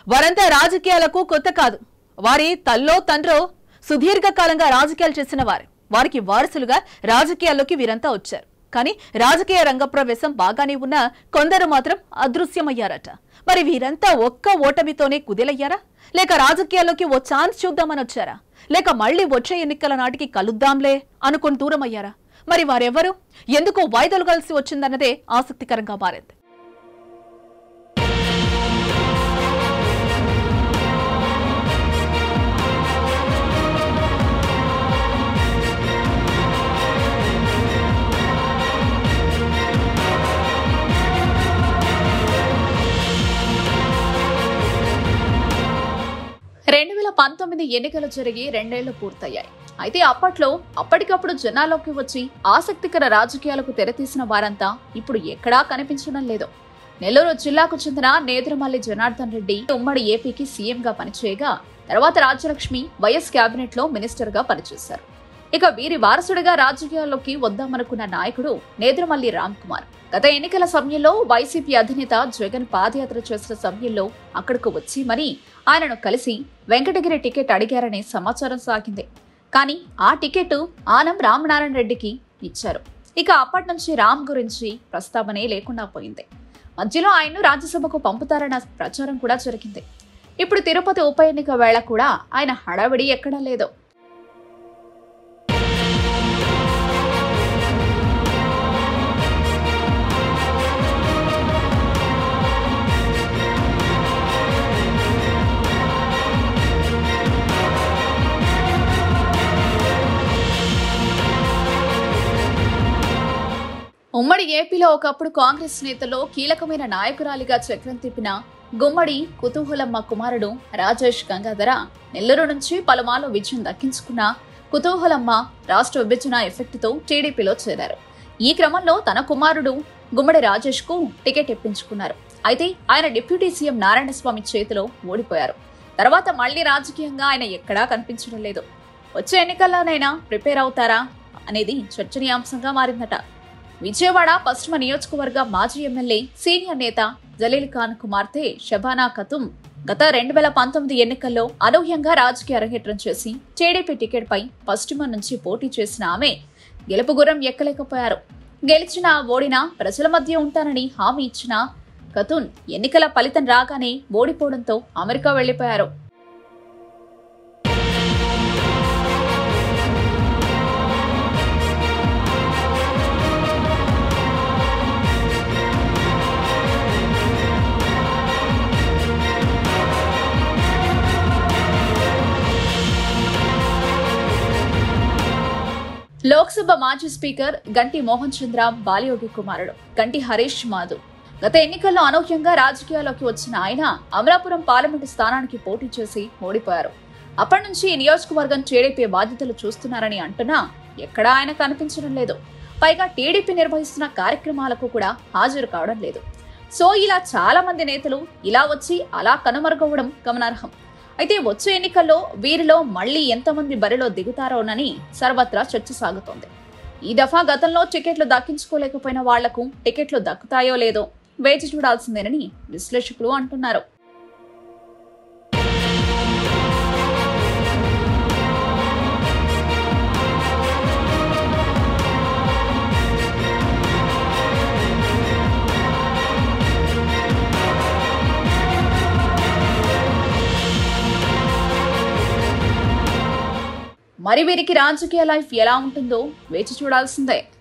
వారంతా రాజకీయాలకు కొత్త కాదు వారి తల్లో తండ్రో సుదీర్ఘకాలంగా రాజకీయాలు చేసిన వారు వారికి వారసులుగా రాజకీయాల్లోకి వీరంతా వచ్చారు కానీ రాజకీయ రంగ ప్రవేశం బాగానే ఉన్నా కొందరు మాత్రం అదృశ్యమయ్యారట మరి వీరంతా ఒక్క ఓటమితోనే కుదేలయ్యారా లేక రాజకీయాల్లోకి ఓ ఛాన్స్ చూద్దామని వచ్చారా లేక మళ్ళీ వచ్చే ఎన్నికల నాటికి కలుద్దాంలే అనుకుని దూరం అయ్యారా మరి వారెవరు ఎందుకు వాయిదలు కలిసి వచ్చిందన్నదే ఆసక్తికరంగా మారింది రెండు వేల పంతొమ్మిది ఎన్నికలు జరిగి రెండేళ్లు పూర్తయ్యాయి అయితే అప్పట్లో అప్పటికప్పుడు జనాల్లోకి వచ్చి ఆసక్తికర రాజకీయాలకు తెరతీసిన వారంతా ఇప్పుడు ఎక్కడా కనిపించడం లేదు నెల్లూరు జిల్లాకు చెందిన నేదురమల్లి జనార్దన్ రెడ్డి ఉమ్మడి ఏపీకి సీఎంగా పనిచేయగా తర్వాత రాజ్యలక్ష్మి వైఎస్ కేబినెట్ లో మినిస్టర్ గా పనిచేశారు ఇక వీరి వారసుడిగా రాజకీయాల్లోకి వద్దామనుకున్న నాయకుడు నేదురమల్లి రామ్ కుమార్ గత ఎన్నికల సమయంలో వైసీపీ అధినేత జగన్ పాదయాత్ర చేసిన సమయంలో అక్కడకు వచ్చి మరీ ఆయనను కలిసి వెంకటగిరి టికెట్ అడిగారనే సమాచారం సాగింది కానీ ఆ టికెట్ ఆనం రామనారాయణ రెడ్డికి ఇచ్చారు ఇక అప్పటి నుంచి రామ్ గురించి ప్రస్తావనే లేకుండా పోయింది మధ్యలో ఆయన్ను రాజ్యసభకు పంపుతారన్న ప్రచారం కూడా జరిగింది ఇప్పుడు తిరుపతి ఉప ఎన్నిక వేళ కూడా ఆయన హడావిడి ఎక్కడా లేదు ఉమ్మడి ఏపీలో ఒకప్పుడు కాంగ్రెస్ నేతల్లో కీలకమైన నాయకురాలిగా చక్రం తిప్పిన గుమ్మడి కుతూహలమ్మ కుమారుడు రాజేష్ గంగాధర నెల్లూరు నుంచి పలుమార్లు విజయం దక్కించుకున్న కుతూహలమ్మ రాష్ట్ర విభజన ఎఫెక్ట్తో టీడీపీలో చేరారు ఈ క్రమంలో తన కుమారుడు గుమ్మడి రాజేష్ కు టికెట్ ఇప్పించుకున్నారు అయితే ఆయన డిప్యూటీ సీఎం నారాయణస్వామి చేతిలో ఓడిపోయారు తర్వాత మళ్లీ రాజకీయంగా ఆయన ఎక్కడా కనిపించడం లేదు వచ్చే ఎన్నికల్లోనైనా ప్రిపేర్ అవుతారా అనేది చర్చనీయాంశంగా మారిందట విజయవాడ పశ్చిమ నియోజకవర్గ మాజీ ఎమ్మెల్యే సీనియర్ నేత జలీల్ ఖాన్ కుమార్తె షబానా ఖతుం గత రెండు వేల పంతొమ్మిది ఎన్నికల్లో అనూహ్యంగా రాజకీయ అరంగేట్రం చేసి టీడీపీ టికెట్ పై పశ్చిమ నుంచి పోటీ చేసిన ఆమె గెలుపు గుర్రం ఎక్కలేకపోయారు గెలిచినా ఓడినా ప్రజల మధ్య ఉంటానని హామీ ఇచ్చిన ఖతున్ ఎన్నికల ఫలితం రాగానే ఓడిపోవడంతో అమెరికా వెళ్లిపోయారు లోక్సభ మాజీ స్పీకర్ గంటి మోహన్ చంద్ర బాలయోగి కుమారుడు గంటి హరీష్ మాధవ్ గత ఎన్నికల్లో అనూహ్యంగా రాజకీయాల్లోకి వచ్చిన ఆయన అమలాపురం పార్లమెంటు స్థానానికి పోటీ చేసి ఓడిపోయారు అప్పటి నుంచి ఈ నియోజకవర్గం టీడీపీ బాధ్యతలు చూస్తున్నారని అంటున్నా ఎక్కడా ఆయన కనిపించడం లేదు పైగా టీడీపీ నిర్వహిస్తున్న కార్యక్రమాలకు కూడా హాజరు కావడం లేదు సో ఇలా చాలా మంది నేతలు ఇలా వచ్చి అలా కనుమరుగవడం గమనార్హం అయితే వచ్చే ఎన్నికల్లో వీరిలో మళ్లీ ఎంతమంది బరిలో దిగుతారోనని సర్వత్రా చర్చ సాగుతోంది ఈ దఫా గతంలో టికెట్లు దక్కించుకోలేకపోయిన వాళ్లకు టికెట్లు దక్కుతాయో లేదో వేచి చూడాల్సిందేనని విశ్లేషకులు అంటున్నారు మరి వీరికి రాజకీయ లైఫ్ ఎలా ఉంటుందో వేచి చూడాల్సిందే